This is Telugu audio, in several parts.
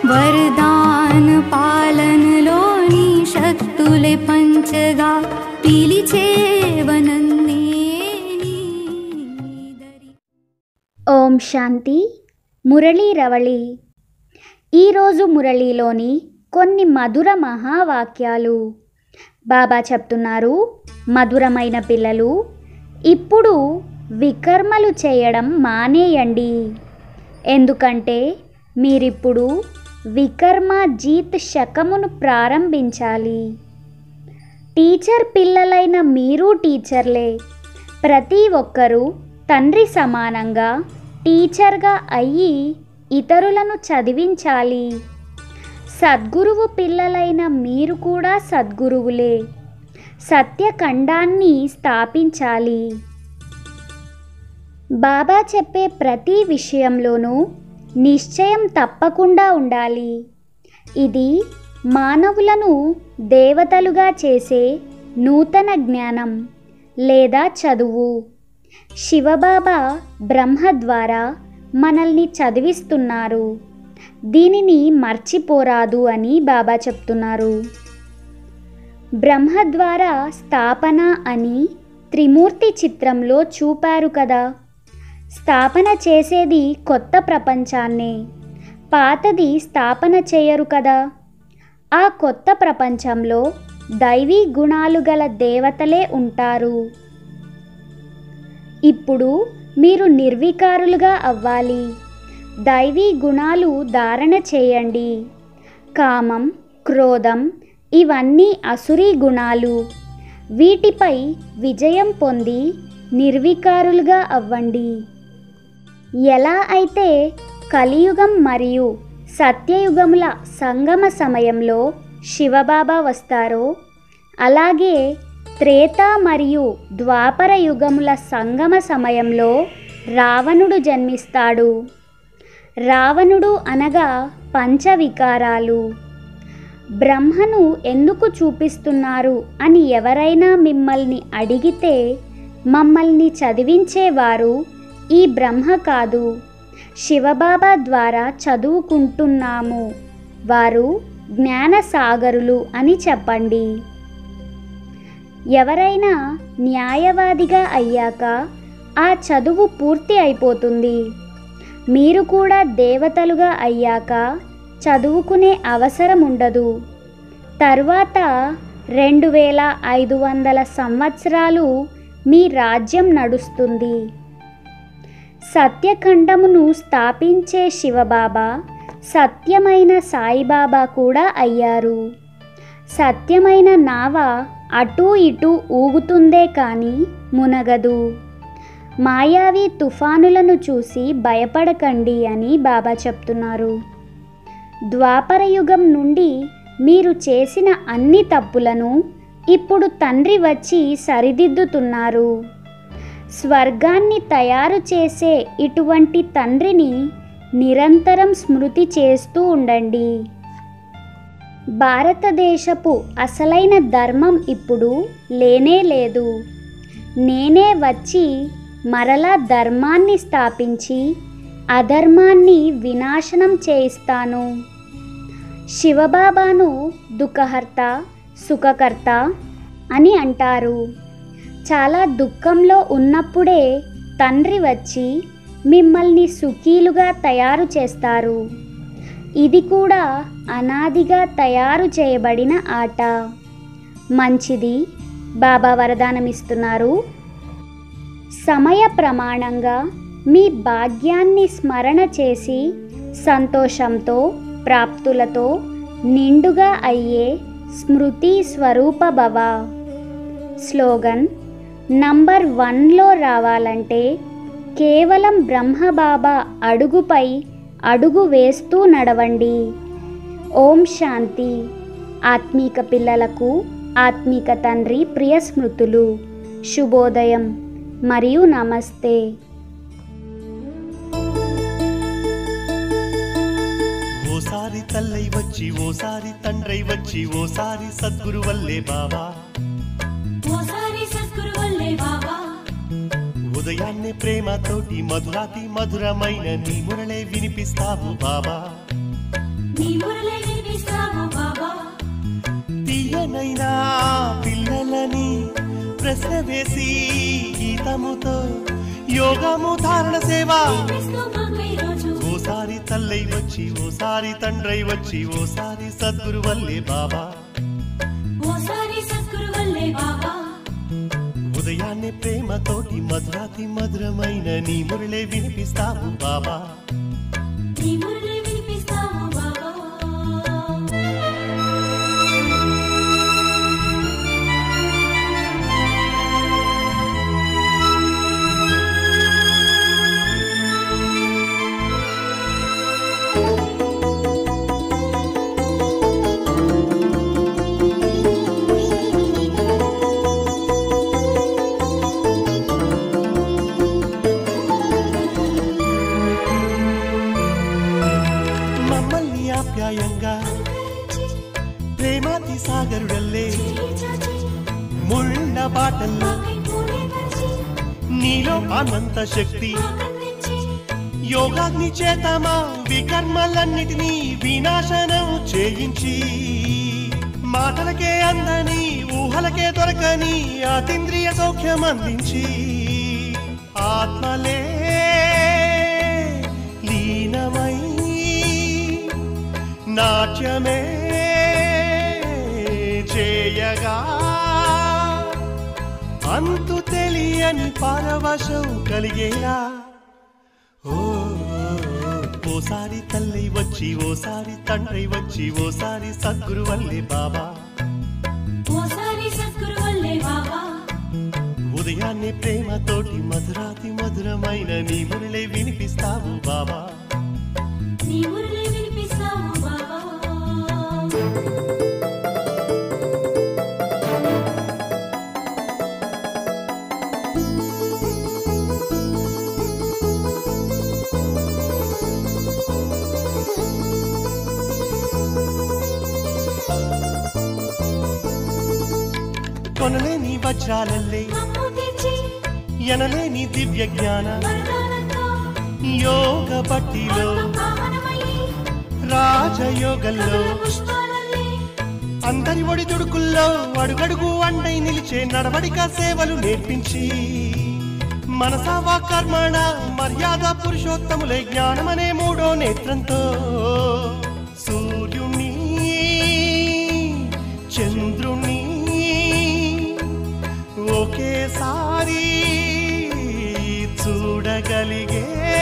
వరదాన పాలనలోని శక్తులే పంచగా పిలిచేవనన్నే నీ దరి ఓం శాంతి మురళీ రవళి ఈరోజు మురళీలోని కొన్ని మధుర మహావాక్యాలు బాబా చెప్తున్నారు మధురమైన పిల్లలు ఇప్పుడు వికర్మలు చేయడం మానేయండి ఎందుకంటే మీరిప్పుడు వికర్మ జీత్ శకమును ప్రారంభించాలి టీచర్ పిల్లలైన మీరు టీచర్లే ప్రతి ఒక్కరూ తండ్రి సమానంగా టీచర్గా అయ్యి ఇతరులను చదివించాలి సద్గురువు పిల్లలైన మీరు కూడా సద్గురువులే సత్యఖండాన్ని స్థాపించాలి బాబా చెప్పే ప్రతి విషయంలోనూ నిశ్చయం తప్పకుండా ఉండాలి ఇది మానవులను దేవతలుగా చేసే నూతన జ్ఞానం లేదా చదువు శివబాబా బ్రహ్మ ద్వారా మనల్ని చదివిస్తున్నారు దీనిని మర్చిపోరాదు అని బాబా చెప్తున్నారు బ్రహ్మ ద్వారా స్థాపన అని త్రిమూర్తి చిత్రంలో చూపారు కదా స్థాపన చేసేది కొత్త ప్రపంచాన్నే పాతది స్థాపన చేయరు కదా ఆ కొత్త ప్రపంచంలో దైవీ గుణాలు గల దేవతలే ఉంటారు ఇప్పుడు మీరు నిర్వికారులుగా అవ్వాలి దైవీ గుణాలు ధారణ చేయండి కామం క్రోధం ఇవన్నీ అసురీ గుణాలు వీటిపై విజయం పొంది నిర్వికారులుగా అవ్వండి ఎలా అయితే కలియుగం మరియు సత్యయుగముల సంగమ సమయంలో శివబాబా వస్తారో అలాగే త్రేత మరియు ద్వాపర యుగముల సంగమ సమయంలో రావణుడు జన్మిస్తాడు రావణుడు అనగా పంచవికారాలు బ్రహ్మను ఎందుకు చూపిస్తున్నారు అని ఎవరైనా మిమ్మల్ని అడిగితే మమ్మల్ని చదివించేవారు ఈ బ్రహ్మ కాదు శివబాబా ద్వారా చదువుకుంటున్నాము వారు జ్ఞానసాగరులు అని చెప్పండి ఎవరైనా న్యాయవాదిగా అయ్యాక ఆ చదువు పూర్తి అయిపోతుంది మీరు కూడా దేవతలుగా అయ్యాక చదువుకునే అవసరం ఉండదు తర్వాత రెండు వేల ఐదు వందల సంవత్సరాలు మీ రాజ్యం నడుస్తుంది సత్యఖండమును స్థాపించే శివబాబా సత్యమైన సాయిబాబా కూడా అయ్యారు సత్యమైన నావ అటూ ఇటూ ఊగుతుందే కానీ మునగదు మాయావి తుఫానులను చూసి భయపడకండి అని బాబా చెప్తున్నారు ద్వాపర యుగం నుండి మీరు చేసిన అన్ని తప్పులను ఇప్పుడు తండ్రి వచ్చి సరిదిద్దుతున్నారు స్వర్గాన్ని తయారు చేసే ఇటువంటి తండ్రిని నిరంతరం స్మృతి చేస్తూ ఉండండి భారతదేశపు అసలైన ధర్మం ఇప్పుడు లేనే లేదు నేనే వచ్చి మరలా ధర్మాన్ని స్థాపించి అధర్మాన్ని వినాశనం చేయిస్తాను శివబాబాను దుఃఖహర్త సుఖకర్త అని అంటారు చాలా దుఃఖంలో ఉన్నప్పుడే తండ్రి వచ్చి మిమ్మల్ని సుఖీలుగా తయారు చేస్తారు ఇది కూడా అనాదిగా తయారు చేయబడిన ఆట మంచిది బాబా వరదానమిస్తున్నారు సమయ ప్రమాణంగా మీ భాగ్యాన్ని స్మరణ చేసి సంతోషంతో ప్రాప్తులతో నిండుగా అయ్యే స్మృతి స్వరూప భవ స్లోగన్ నంబర్ వన్లో రావాలంటే కేవలం బ్రహ్మబాబా అడుగుపై అడుగు వేస్తూ నడవండి ఓం శాంతి ఆత్మీక పిల్లలకు ఆత్మీక తండ్రి ప్రియ స్మృతులు శుభోదయం మరియు నమస్తే ఓసారి తల్లై వచ్చి ఓసారి తండ్రై వచ్చి ఓసారి సద్గురు వల్లే బాబా ఓసారి సద్గురు వల్లే బాబా ఉదయాన్నే ప్రేమతోటి మధురాతి మధురమైన నీ మురళే వినిపిస్తావు బాబా నీ తీయనైనా పిల్లలని ప్రశ్న వేసి గీతముతో యోగము ధారణ సేవ క్రీస్తు మాకై రోజు ఓసారి తల్లై వచ్చి ఓసారి తండ్రై వచ్చి ఓసారి సద్గురు వల్లే బాబా ఓసారి సద్గురు వల్లే బాబా ఉదయాన్నే ప్రేమతోటి మధురాతి మధురమైన నీ మురళే వినిపిస్తావు బాబా నీ మురళి వినిపిస్తావు బాబా మమ్మల్ని ఆప్యాయంగా ప్రేమాతి సాగరుడల్లే ముళ్ళ బాటల్లో నీలో అనంత శక్తి యోగాగ్ని చేతమా వికర్మలన్నిటినీ వినాశనం చేయించి మాటలకే అందని ఊహలకే దొరకని అతీంద్రియ సౌఖ్యం అందించి ఆత్మలే లీనమై నాట్యమే చేయగా అంతు తెలియని పరవశం కలిగేలా ఓ ఓసారి తల్లి వచ్చి ఓసారి తండ్రి వచ్చి ఓసారి సద్గురు వల్లే బాబా ఓసారి సద్గురు వల్లే బాబా ఉదయాన్నే ప్రేమతోటి మధురాతి మధురమైన నీ మురళి వినిపిస్తావు బాబా నీ మురళి వినిపిస్తావు బాబా కొనలేని వజ్రాలల్లే మమ్ము తెచ్చి ఎనలేని దివ్య జ్ఞాన వరదానంతో యోగ పట్టిలో పావనమయ్యి రాజయోగంలో కమల పుష్పాలల్లే అందరి ఒడి దుడుకుల్లో అడుగడుగు అండై నిలిచే నడవడిక సేవలు నేర్పించి మనసావా కర్మణ మర్యాద పురుషోత్తములే జ్ఞానమనే మూడో నేత్రంతో సూర్యుణ్ణి చంద్రుణ్ణి ఒకేసారి చూడగలిగే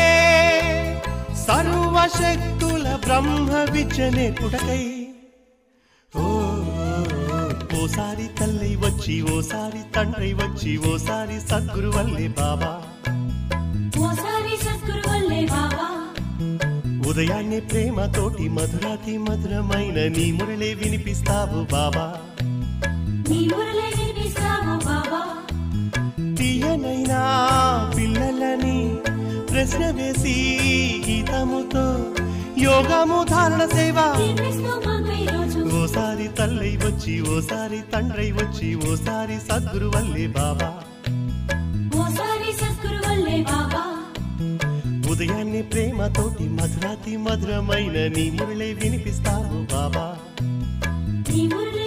సర్వశక్తుల బ్రహ్మ విద్య నేర్పుటకై ఓ ఓసారి తల్లి వచ్చి ఓసారి తండ్రి వచ్చి ఓసారి సద్గురు వల్లే బాబా ఓసారి సద్గురు వల్లే బాబా ఉదయాన్నే ప్రేమతోటి మధురాతి మధురమైన నీ మురళి వినిపిస్తావు బాబా నీ మురళి వినిపిస్తావు బాబా తీయనైనా పిల్లలని ప్రశ్న వేసి గీతముతో యోగము ధారణ సేవ క్రీస్తు మాకై రోజు ఓసారి తల్లి వచ్చి ఓసారి తండ్రి వచ్చి ఓసారి సద్గురు వల్లే బాబా ఓసారి సద్గురు వల్లే బాబా ఉదయాన్నే ప్రేమతోటి మధురాతి మధురమైన నీ మురళి వినిపిస్తావు బాబా నీ మురళి